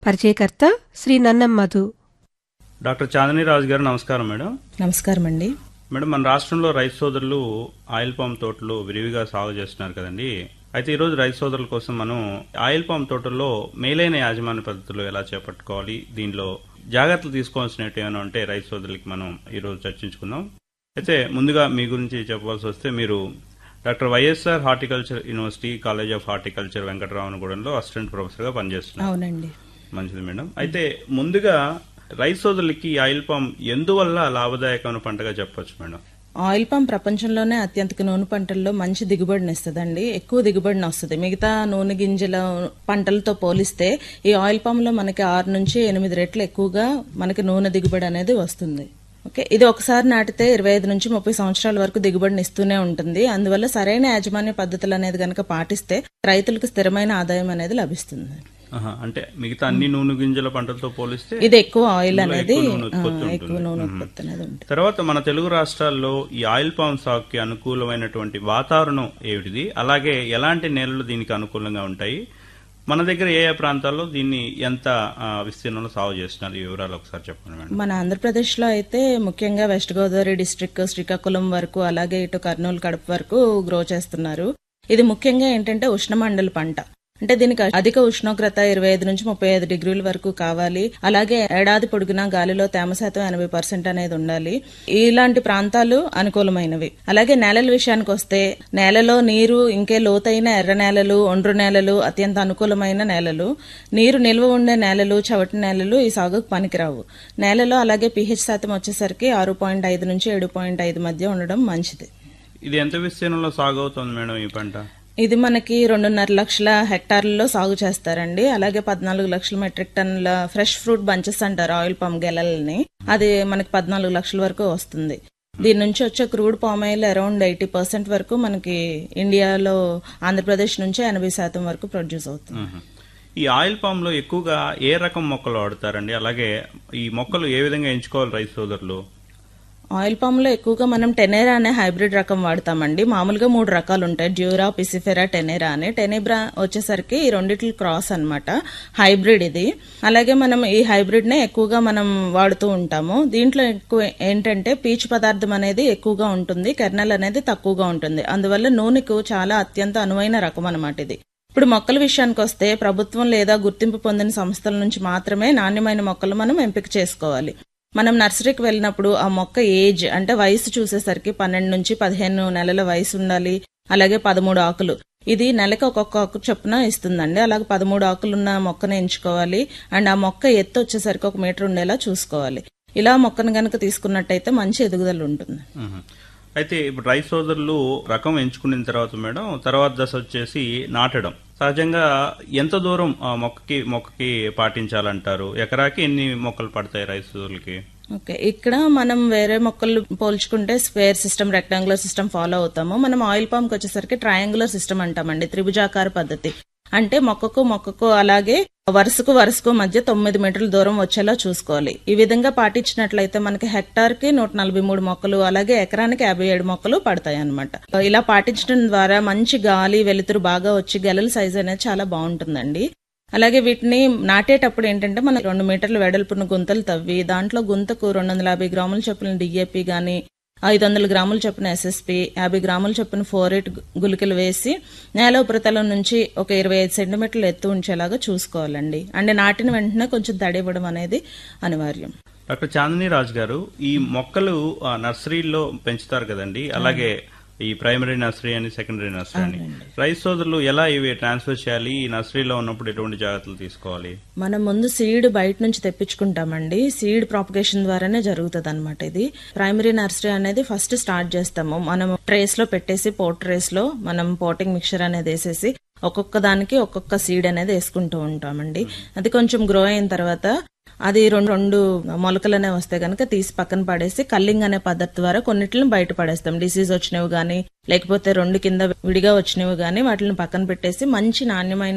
పరిచయకర్త శ్రీ నన్నం మధు డాక్టర్ చాందిని రాజు గారు నమస్కారం మేడం నమస్కారం అండి మేడం మన రాష్ట్రంలో రైతు సోదరులు ఆయిల్ పామ్ తోటలు విరివిగా సాగు చేస్తున్నారు కదండి అయితే ఈరోజు రైతు సోదరుల కోసం మనం ఆయిల్ పామ్ తోటల్లో మేలైన యాజమాన్య పద్ధతులు ఎలా చేపట్టుకోవాలి దీనిలో జాగ్రత్తలు తీసుకోవాల్సినట్టు ఏమైనా ఉంటే రైతు సోదరులకి మనం ఈరోజు చర్చించుకుందాం అయితే ముందుగా మీ గురించి చెప్పవలసి వస్తే మీరు doctor YSR horticulture university college of horticulture వెంకటరామనగూడెంలో అసిస్టెంట్ ప్రొఫెసర్గా పనిచేస్తున్నారు అవునండి మంచిది మేడం అయితే ముందుగా రైతు సోదరులకి ఈ ఆయిల్ పామ్ ఎందువల్ల లాభదాయకమైన పంటగా చెప్పొచ్చు మేడం ఆయిల్ పామ్ ప్రపంచంలోనే అత్యంత నూనె పంటల్లో మంచి దిగుబడిని ఇస్తుందండి ఎక్కువ దిగుబడిని వస్తుంది మిగతా నూనె గింజల పంటలతో పోలిస్తే ఈ ఆయిల్ పామ్ లో మనకి ఆరు నుంచి ఎనిమిది రెట్లు ఎక్కువగా మనకి నూనె దిగుబడి అనేది వస్తుంది ఓకే ఇది ఒకసారి నాటితే ఇరవై ఐదు నుంచి ముప్పై సంవత్సరాల వరకు దిగుబడిని ఇస్తూనే ఉంటుంది అందువల్ల సరైన యాజమాన్య పద్ధతులు అనేది గనక పాటిస్తే రైతులకు స్థిరమైన ఆదాయం అనేది లభిస్తుంది ఆహా, అంటే మిగతా అన్ని నూనె గింజల పంటలతో పోలిస్తే ఇది ఎక్కువ ఆయిల్ ఇందులో అనేది ఎక్కువ నూనె ఉత్పత్తి ఆ, ఉంటుంది. ఎక్కువ నూనె ఉత్పత్తి అనేది ఉంటుంది తర్వాత మన తెలుగు రాష్ట్రాల్లో ఈ ఆయిల్ పామ్ సాగుకి అనుకూలమైనటువంటి వాతావరణం ఏమిటిది అలాగే ఎలాంటి నేలలు దీనికి అనుకూలంగా ఉంటాయి మన దగ్గర ఏ ఏ ప్రాంతాల్లో దీన్ని ఎంత ఆ, విస్తీర్ణంలో సాగు చేస్తున్నారు ఈ వివరాలు ఒకసారి చెప్పండి మేడం మన ఆంధ్రప్రదేశ్ లో అయితే ముఖ్యంగా వెస్ట్ గోదావరి డిస్ట్రిక్ట్ శ్రీకాకుళం వరకు అలాగే ఇటు కర్నూలు కడప వరకు గ్రో చేస్తున్నారు ఇది ముఖ్యంగా ఏంటంటే ఉష్ణమండల పంట అంటే దీనికి అధిక ఉష్ణోగ్రత ఇరవై ఐదు నుంచి ముప్పై ఐదు డిగ్రీల వరకు కావాలి అలాగే ఏడాది పొడుగునా గాలిలో తేమ శాతం ఎనభై పర్సెంట్ అనేది ఉండాలి ఇలాంటి ప్రాంతాలు అనుకూలమైనవి అలాగే నేలల విషయానికి వస్తే నేలలో నీరు ఇంకే లోతైన ఎర్ర నేలలు ఒండ్రు నేలలు అత్యంత అనుకూలమైన నేలలు నీరు నిల్వ ఉండే నేలలు చవటి నేలలు ఈ సాగుకు పనికిరావు నేలలో అలాగే పిహెచ్ శాతం వచ్చేసరికి ఆరు పాయింట్ ఐదు నుంచి ఏడు పాయింట్ ఐదు మధ్య ఉండడం మంచిది ఇది ఎంత విస్తీర్ణంలో సాగు అవుతుంది మేడం ఈ పంట ఇది మనకి రెండున్నర లక్షల హెక్టార్లలో సాగు చేస్తారండి అలాగే పద్నాలుగు లక్షల మెట్రిక్ టన్నుల ఫ్రెష్ ఫ్రూట్ బంచెస్ అంటారు ఆయిల్ పామ్ గెలల్ని అది మనకి పద్నాలుగు లక్షల వరకు వస్తుంది దీని నుంచి వచ్చే crude palm oil around eighty percent వరకు మనకి ఇండియాలో ఆంధ్రప్రదేశ్ నుంచి ఎనభై శాతం వరకు ప్రొడ్యూస్ అవుతుంది మ్మ్. ఈ ఆయిల్ పామ్ లో ఎక్కువగా ఏ రకం మొక్కలు వాడతారండి అలాగే ఈ మొక్కలు ఏ విధంగా ఎంచుకోవాలి రైతు సోదరులు ఆయిల్ పామ్ లో ఎక్కువగా మనం టెనేరా అనే హైబ్రిడ్ రకం వాడతామండి మామూలుగా మూడు రకాలు ఉంటాయి డ్యూరా పిసిఫెరా టెనేరా అని టెనేబ్రా వచ్చేసరికి ఈ రెండిట్ల క్రాస్ అన్నమాట హైబ్రిడ్ ఇది అలాగే మనం ఈ హైబ్రిడ్ నే ఎక్కువగా మనం వాడుతూ ఉంటాము దీంట్లో ఎక్కువ ఏంటంటే పీచు పదార్థం అనేది ఎక్కువగా ఉంటుంది కెర్నల్ అనేది తక్కువగా ఉంటుంది అందువల్ల నూనెకు చాలా అత్యంత అనువైన రకం అన్నమాట ఇది ఇప్పుడు మొక్కల విషయానికి వస్తే ప్రభుత్వం లేదా గుర్తింపు పొందిన సంస్థల నుంచి మాత్రమే నాణ్యమైన మొక్కలు మనం ఎంపిక చేసుకోవాలి మనం నర్సరీకి వెళ్ళినప్పుడు ఆ మొక్క ఏజ్ అంటే వయసు చూసేసరికి పన్నెండు నుంచి పదిహేను నెలల వయసు ఉండాలి అలాగే పదమూడు ఆకులు ఇది నెలకు ఒక్కొక్క ఆకు చొప్పున ఇస్తుందండి అలాగే పదమూడు ఆకులు ఉన్న మొక్కను ఎంచుకోవాలి అండ్ ఆ మొక్క ఎత్తు వచ్చేసరికి ఒక మీటర్ ఉండేలా చూసుకోవాలి ఇలా మొక్కను గనక తీసుకున్నట్టయితే మంచి ఎదుగుదల ఉంటుంది మ్మ్. అయితే ఇప్పుడు రైతు సోదరులు రకం ఎంచుకున్న తర్వాత మేడం తర్వాత దశ వచ్చేసి నాటడం సహజంగా ఎంత దూరం ఆ, మొక్కకి మొక్కకి పాటించాలంటారు ఎకరాకి ఎన్ని మొక్కలు పడతాయి రైతు సోదరులకి ఓకే ఇక్కడ మనం వేరే మొక్కలు పోల్చుకుంటే square system rectangular system follow అవుతాము మనం ఆయిల్ పాంప్ వచ్చేసరికి ట్రయాంగులర్ సిస్టమ్ అంటామండి త్రిభుజాకార పద్ధతి అంటే మొక్కకు మొక్కకు అలాగే వరుసకు వరుసకు మధ్య తొమ్మిది మీటర్ల దూరం వచ్చేలా చూసుకోవాలి ఈ విధంగా పాటించినట్లయితే మనకి హెక్టార్ కి నూట నలభై మూడు మొక్కలు అలాగే ఎకరానికి యాభై ఏడు మొక్కలు పడతాయి అనమాట ఇలా పాటించడం ద్వారా మంచి గాలి వెలుతురు బాగా వచ్చి గెలల సైజ్ అనేది చాలా బాగుంటుందండి అలాగే వీటిని నాటేటప్పుడు ఏంటంటే మనం రెండు మీటర్ల వెడల్పున గుంతలు తవ్వి దాంట్లో గుంతకు రెండు వందల యాభై గ్రాముల చొప్పున డిఏపి గాని ఐదు వందల గ్రాముల చొప్పున ఎస్ఎస్పి యాభై గ్రాముల చొప్పున ఫోర్ ఎయిట్ గుళికలు వేసి నేల ఉపరితలం నుంచి ఒక ఇరవై ఐదు సెంటీమీటర్లు ఎత్తు ఉంచేలాగా చూసుకోవాలండి అంటే నాటిన వెంటనే కొంచెం తడి ఇవ్వడం అనేది అనివార్యం డాక్టర్ చాందిని రాజు గారు ఈ మొక్కలు ఆ, నర్సరీల్లో పెంచుతారు కదండి అలాగే ఈ ప్రైమరీ నర్సరీ అని సెకండరీ నర్సరీ అని రైతు సోదరులు ఎలా ఇవి ట్రాన్స్ఫర్ చేయాలి ఈ నర్సరీలో ఉన్నప్పుడు ఎటువంటి జాగ్రత్తలు తీసుకోవాలి మనం ముందు సీడ్ బయట నుంచి తెప్పించుకుంటామండి సీడ్ ప్రాపగేషన్ ద్వారానే జరుగుతుంది అనమాట ఇది ప్రైమరీ నర్సరీ అనేది ఫస్ట్ స్టార్ట్ చేస్తాము మనం ట్రేస్ లో పెట్టేసి పోట్ ట్రేస్ లో మనం పోటింగ్ మిక్చర్ అనేది వేసేసి ఒక్కొక్క దానికి ఒక్కొక్క సీడ్ అనేది వేసుకుంటూ ఉంటామండి అది కొంచెం గ్రో అయిన తర్వాత అది రెండు రెండు మొలకలు అనేవి వస్తే కనుక తీసి పక్కన పడేసి కల్లింగ్ అనే పద్ధతి ద్వారా కొన్నిటిని బయట పడేస్తాం డిసీజ్ వచ్చినవి గానీ లేకపోతే రెండు కింద విడిగా వచ్చినవి గానీ వాటిని పక్కన పెట్టేసి మంచి నాణ్యమైన